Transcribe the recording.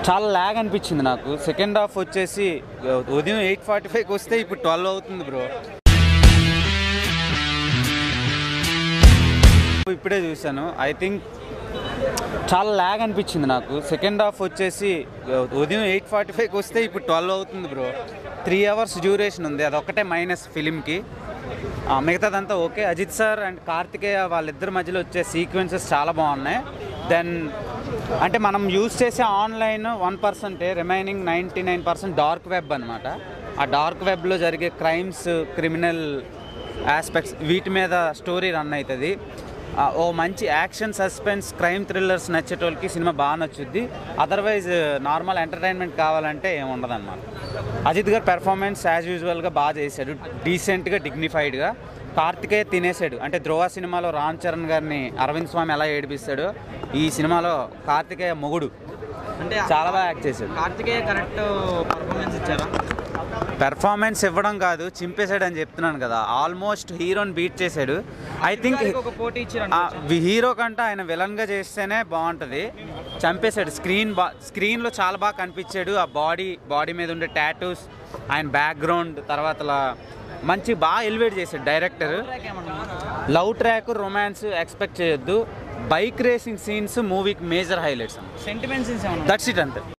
చాలా ల్యాగ్ అనిపించింది నాకు సెకండ్ హాఫ్ వచ్చేసి ఉదయం ఎయిట్ ఫార్టీ ఫైవ్కి వస్తే ఇప్పుడు ట్వెల్వ్ అవుతుంది బ్రో ఇప్పుడే చూశాను ఐ థింక్ చాలా ల్యాగ్ అనిపించింది నాకు సెకండ్ హాఫ్ వచ్చేసి ఉదయం ఎయిట్ ఫార్టీ ఫైవ్కి వస్తే ఇప్పుడు ట్వెల్వ్ అవుతుంది బ్రో త్రీ అవర్స్ డ్యూరేషన్ ఉంది అదొక్కటే మైనస్ ఫిలింకి మిగతాదంతా okay Ajith sir and Karthikeya వాళ్ళిద్దరి మధ్యలో వచ్చే సీక్వెన్సెస్ చాలా బాగున్నాయి దెన్ అంటే మనం యూజ్ చేసే ఆన్లైన్ వన్ పర్సెంటే remaining ninety nine percent dark web అనమాట ఆ డార్క్ వెబ్లో జరిగే క్రైమ్స్ క్రిమినల్ ఆస్పెక్ట్స్ వీటి మీద స్టోరీ రన్ అవుతుంది ఆ, ఓ మంచి యాక్షన్ సస్పెన్స్ క్రైమ్ థ్రిల్లర్స్ నచ్చేటోళ్ళకి సినిమా బాగా నచ్చుద్ది అదర్వైజ్ నార్మల్ ఎంటర్టైన్మెంట్ కావాలంటే ఏముండదు అనమాట అజిత్ గారు పెర్ఫార్మెన్స్ యాజ్ యూజువల్గా బాగా చేశాడు డీసెంట్గా డిగ్నిఫైడ్గా కార్తికేయ తినేశాడు అంటే ధ్రువ సినిమాలో రామ్ చరణ్ గారిని అరవింద్ స్వామి ఎలా ఏడిపిస్తాడో ఈ సినిమాలో కార్తికేయ మొగుడు అంటే చాలా బాగా యాక్ట్ చేశాడు కార్తికేయ కరెక్ట్ పర్ఫార్మెన్స్ ఇచ్చారా పెర్ఫార్మెన్స్ ఇవ్వడం కాదు చింపేశాడు అని చెప్తున్నాను కదా ఆల్మోస్ట్ హీరోని బీట్ చేశాడు ఐ థింక్ గారికి ఒక పోటీ ఇచ్చారు ఆ హీరో కంటే ఆయన విలన్గా చేస్తేనే బాగుంటుంది చంపేశాడు స్క్రీన్ బా స్క్రీన్లో చాలా బాగా కనిపించాడు ఆ బాడీ బాడీ మీద ఉండే టాటూస్ ఆయన బ్యాక్గ్రౌండ్ తర్వాత లా- మంచి బాగా ఎలివేట్ చేశాడు director love track romance expect చేయొద్దు బైక్ రేసింగ్ సీన్స్ మూవీకి మేజర్ హైలైట్స్ సెంటిమెంట్స్ ఏమన్నా దట్స్ ఇట్ అంతే